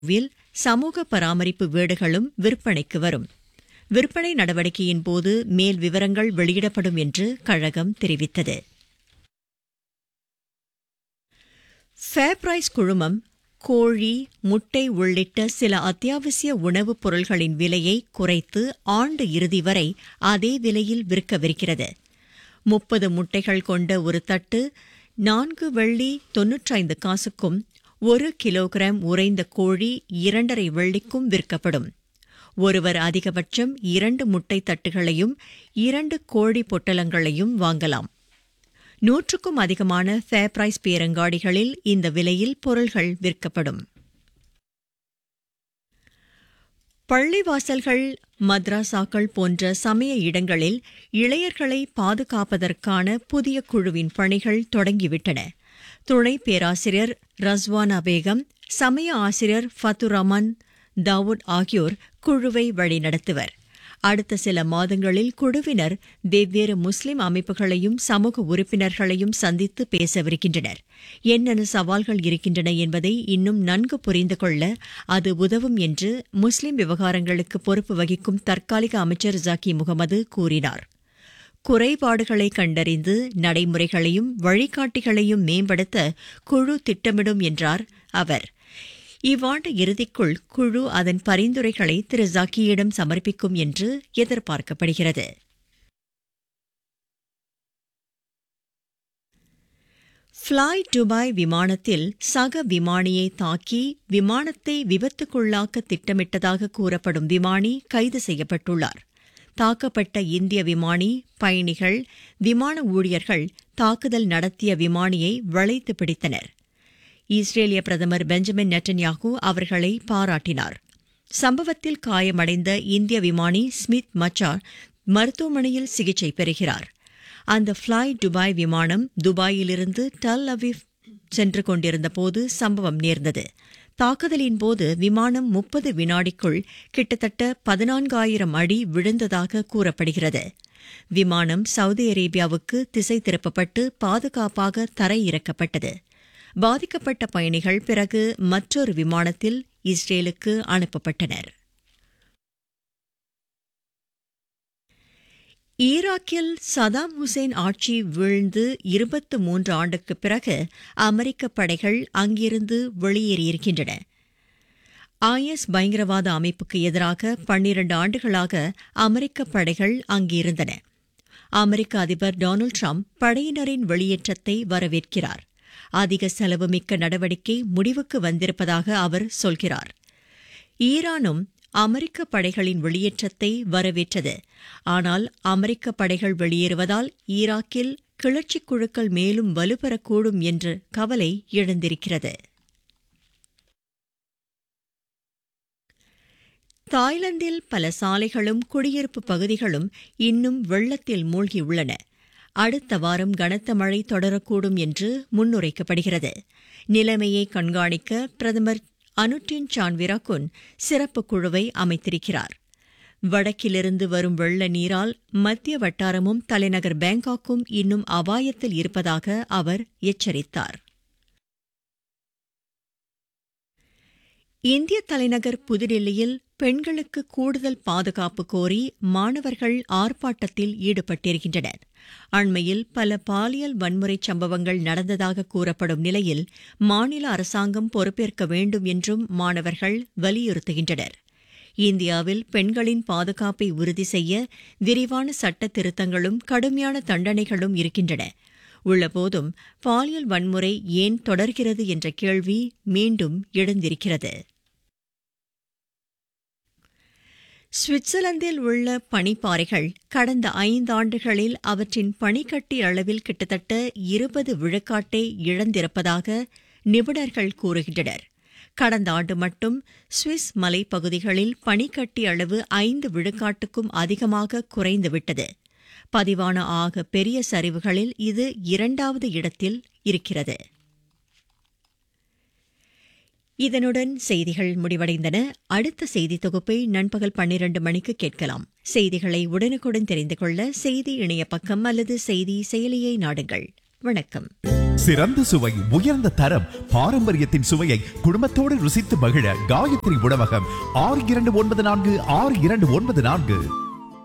will சமூக பராமரிப்பு வீடுகளும் விற்பனைக்கு வரும் விற்பனை நடவடிக்கையின் போது மேல் விவரங்கள் வெளியிடப்படும் என்று கழகம் தெரிவித்தது ஃபேர்பிரைஸ் குழுமம் கோழி முட்டை உள்ளிட்ட சில அத்தியாவசிய உணவுப் பொருள்களின் விலையை குறைத்து ஆண்டு இறுதி வரை அதே விலையில் விற்கவிருக்கிறது முப்பது முட்டைகள் கொண்ட ஒரு தட்டு நான்கு வெள்ளி தொன்னூற்றைந்து காசுக்கும் ஒரு கிலோகிராம் உறைந்த கோழி இரண்டரை வெள்ளிக்கும் விற்கப்படும் ஒருவர் அதிகபட்சம் இரண்டு முட்டை தட்டுகளையும் இரண்டு கோழி பொட்டலங்களையும் வாங்கலாம் நூற்றுக்கும் அதிகமான ஃபேர் பிரைஸ் பேரங்காடிகளில் இந்த விலையில் பொருள்கள் விற்கப்படும் பள்ளிவாசல்கள் மத்ராசாக்கள் போன்ற சமய இடங்களில் இளையர்களை பாதுகாப்பதற்கான புதிய குழுவின் பணிகள் தொடங்கிவிட்டன துணை பேராசிரியர் ரஸ்வானா பேகம் சமய ஆசிரியர் ஃபத்துரமன் தாவூத் ஆகியோர் குழுவை வழிநடத்துவர் அடுத்த சில மாதங்களில் குழுவினர் வெவ்வேறு முஸ்லிம் அமைப்புகளையும் சமூக உறுப்பினர்களையும் சந்தித்து பேசவிருக்கின்றனர் என்னென்ன சவால்கள் இருக்கின்றன என்பதை இன்னும் நன்கு புரிந்து கொள்ள அது உதவும் என்று முஸ்லிம் விவகாரங்களுக்கு பொறுப்பு வகிக்கும் தற்காலிக அமைச்சர் ஜாக்கி முகமது கூறினார் குறைபாடுகளை கண்டறிந்து நடைமுறைகளையும் வழிகாட்டிகளையும் மேம்படுத்த குழு திட்டமிடும் என்றார் அவர் இவ்வாண்டு இறுதிக்குள் குழு அதன் பரிந்துரைகளை திரு ஜாக்கியிடம் சமர்ப்பிக்கும் என்று எதிர்பார்க்கப்படுகிறது ஃப்ளாய் துபாய் விமானத்தில் சக விமானியை தாக்கி விமானத்தை விபத்துக்குள்ளாக்க திட்டமிட்டதாக கூறப்படும் விமானி கைது செய்யப்பட்டுள்ளார் தாக்கப்பட்ட இந்திய விமானி பயணிகள் விமான ஊழியர்கள் தாக்குதல் நடத்திய விமானியை வளைத்து பிடித்தனர் இஸ்ரேலிய பிரதமர் பெஞ்சமின் நெட்டன்யாகு அவர்களை பாராட்டினார் சம்பவத்தில் காயமடைந்த இந்திய விமானி ஸ்மித் மச்சார் மருத்துவமனையில் சிகிச்சை பெறுகிறார் அந்த ஃப்ளாய் துபாய் விமானம் துபாயிலிருந்து டல் அவிவ் சென்று கொண்டிருந்தபோது சம்பவம் நேர்ந்தது தாக்குதலின் போது விமானம் முப்பது வினாடிக்குள் கிட்டத்தட்ட பதினான்காயிரம் அடி விழுந்ததாக கூறப்படுகிறது விமானம் சவுதி அரேபியாவுக்கு திசை திருப்பப்பட்டு பாதுகாப்பாக தரையிறக்கப்பட்டது பாதிக்கப்பட்ட பயணிகள் பிறகு மற்றொரு விமானத்தில் இஸ்ரேலுக்கு அனுப்பப்பட்டனர் ஈராக்கில் சதாம் ஹுசேன் ஆட்சி வீழ்ந்து இருபத்து மூன்று ஆண்டுக்கு பிறகு அமெரிக்க படைகள் அங்கிருந்து வெளியேறியிருக்கின்றன ஐஎஸ் பயங்கரவாத அமைப்புக்கு எதிராக பன்னிரண்டு ஆண்டுகளாக அமெரிக்க படைகள் அங்கிருந்தன அமெரிக்க அதிபர் டொனால்டு ட்ரம்ப் படையினரின் வெளியேற்றத்தை வரவேற்கிறார் அதிக செலவுமிக்க நடவடிக்கை முடிவுக்கு வந்திருப்பதாக அவர் சொல்கிறார் ஈரானும் அமெரிக்க படைகளின் வெளியேற்றத்தை வரவேற்றது ஆனால் அமெரிக்க படைகள் வெளியேறுவதால் ஈராக்கில் கிளர்ச்சிக் குழுக்கள் மேலும் வலுப்பெறக்கூடும் என்ற கவலை எழுந்திருக்கிறது தாய்லாந்தில் பல சாலைகளும் குடியிருப்பு பகுதிகளும் இன்னும் வெள்ளத்தில் மூழ்கியுள்ளன அடுத்த வாரம் கனத்த மழை தொடரக்கூடும் என்று முன்னுரைக்கப்படுகிறது நிலைமையை கண்காணிக்க பிரதமர் அனுட்டின் சான்விராகுன் சிறப்பு குழுவை அமைத்திருக்கிறார் வடக்கிலிருந்து வரும் வெள்ள நீரால் மத்திய வட்டாரமும் தலைநகர் பேங்காக்கும் இன்னும் அபாயத்தில் இருப்பதாக அவர் எச்சரித்தார் இந்திய தலைநகர் புதுடில்லியில் பெண்களுக்கு கூடுதல் பாதுகாப்பு கோரி மாணவர்கள் ஆர்ப்பாட்டத்தில் ஈடுபட்டிருக்கின்றனர் அண்மையில் பல பாலியல் வன்முறை சம்பவங்கள் நடந்ததாக கூறப்படும் நிலையில் மாநில அரசாங்கம் பொறுப்பேற்க வேண்டும் என்றும் மாணவர்கள் வலியுறுத்துகின்றனர் இந்தியாவில் பெண்களின் பாதுகாப்பை உறுதி செய்ய விரிவான சட்ட திருத்தங்களும் கடுமையான தண்டனைகளும் இருக்கின்றன உள்ளபோதும் பாலியல் வன்முறை ஏன் தொடர்கிறது என்ற கேள்வி மீண்டும் எழுந்திருக்கிறது சுவிட்சர்லாந்தில் உள்ள பனிப்பாறைகள் கடந்த ஐந்தாண்டுகளில் அவற்றின் பனிக்கட்டி அளவில் கிட்டத்தட்ட இருபது விழுக்காட்டை இழந்திருப்பதாக நிபுணர்கள் கூறுகின்றனர் கடந்த ஆண்டு மட்டும் சுவிஸ் மலைப்பகுதிகளில் பனிக்கட்டி அளவு ஐந்து விழுக்காட்டுக்கும் அதிகமாக குறைந்துவிட்டது பதிவான ஆக பெரிய சரிவுகளில் இது இரண்டாவது இடத்தில் இருக்கிறது இதனுடன் செய்திகள் முடிவடைந்தன அடுத்த செய்தி தொகுப்பை நண்பகல் பன்னிரண்டு மணிக்கு கேட்கலாம் செய்திகளை உடனுக்குடன் தெரிந்து கொள்ள செய்தி இணைய பக்கம் அல்லது செய்தி செயலியை நாடுங்கள் வணக்கம் சிறந்த சுவை உயர்ந்த தரம் பாரம்பரியத்தின் சுவையை குடும்பத்தோடு ருசித்து மகிழ காயத்ரி உணவகம் ஆறு இரண்டு ஒன்பது நான்கு ஆறு இரண்டு ஒன்பது நான்கு